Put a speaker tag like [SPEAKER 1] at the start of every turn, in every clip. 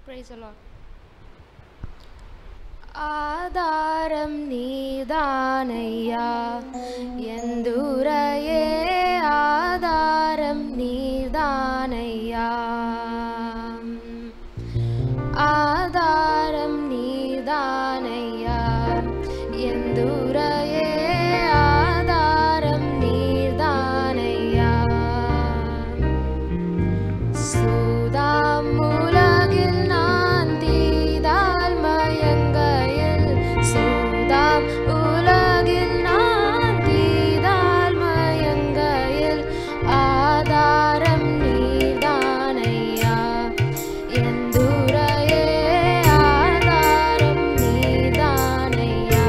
[SPEAKER 1] Praise the Lord. ஆதாரம் நீதானையா எந்துரையே ஆதாரம் நீதானையா ஆதாரம் நீதானையா எந்துரையே ஆதாரம் நீதானையா சூதாம் உலகில் நான் தீதால் மயங்கையில் சூதாம் உலகில் நான் தீதால் மயங்கையில் ஆதாரம் நீதானையா எந்துரையே ஆதாரம் நீதானையா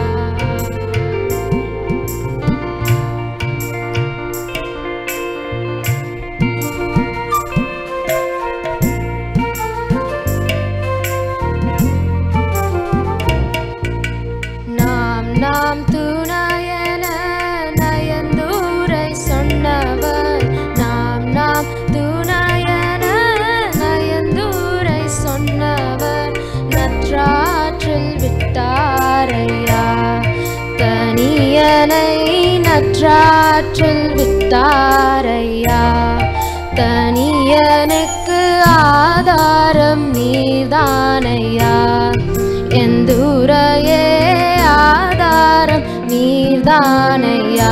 [SPEAKER 1] நாம் நாம் துணையென நயந்தூரை சொன்னவர் நாம் நாம் துணையென நயந்தூரை சொன்னவர் நற்றாற்றில் விட்டாரையா தனியனை நற்றாற்றில் விட்டாரையா தனியனுக்கு ஆதாரம் நீதானையா எந்துரையே ஆதாரம் நீதானையா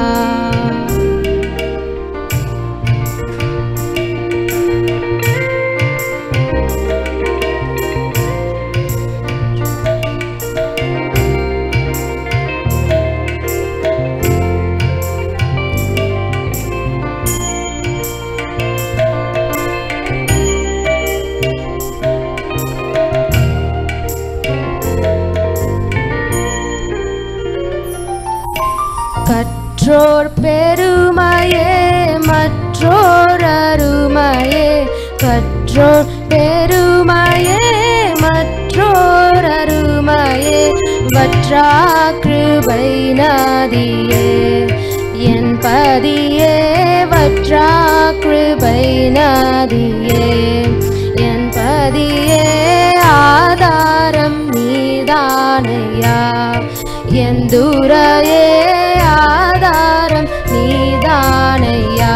[SPEAKER 1] கற்றோர் பெருமையே மற்றோர் அருமையே கற்றோர் பெருமையே மற்றோர் அருமையே வற்றா கிருபை நதியே என் பதியே வற்றா கிருபை நதியே என் பதியே ஆதாரம் நீதானையா எந்துரையே ஆதாரம் நீதானையா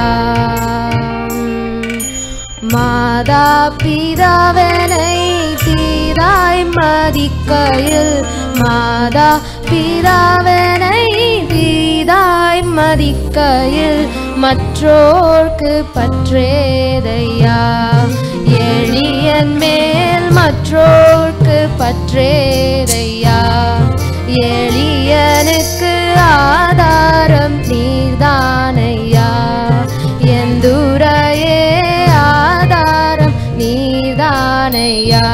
[SPEAKER 1] மாதா பிதாவனை தீதாய் மதிக்கையில் மாதா பிதாவனை தீதாய் மதிக்கையில் மற்றோர்க்கு பற்றேதையா எளியன் மேல் மற்றோர்க்கு பற்றேதையா எளியனுக்கு ஆதாரம் நீதானையா எந்துரையே ஆதாரம் நீதானையா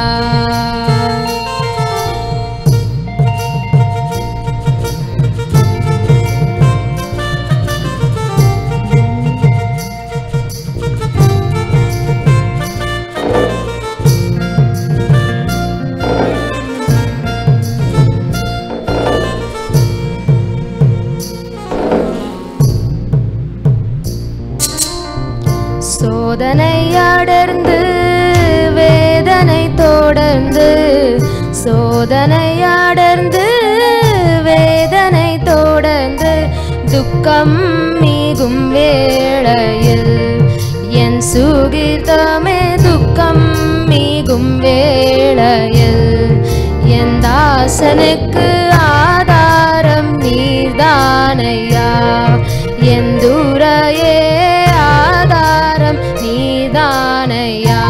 [SPEAKER 1] சோதனை அடர்ந்து வேதனை தொடர்ந்து சோதனை அடர்ந்து வேதனை தொடர்ந்து துக்கம் மிகும் வேளையில் என் சுகிதமே துக்கம் மிகும் வேளையில் என் தாசனுக்கு ஆதாரம் நீர்தானையா என் துரையே ஆதாரம் நீதானையா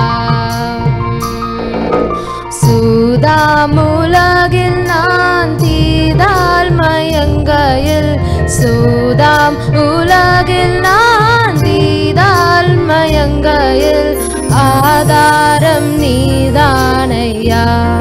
[SPEAKER 1] சூதாமுலகில் நான் தீதால் மயங்கையில் சூதாம் உலகில் நான் தீதால் மயங்கையில் ஆதாரம் நீதானையா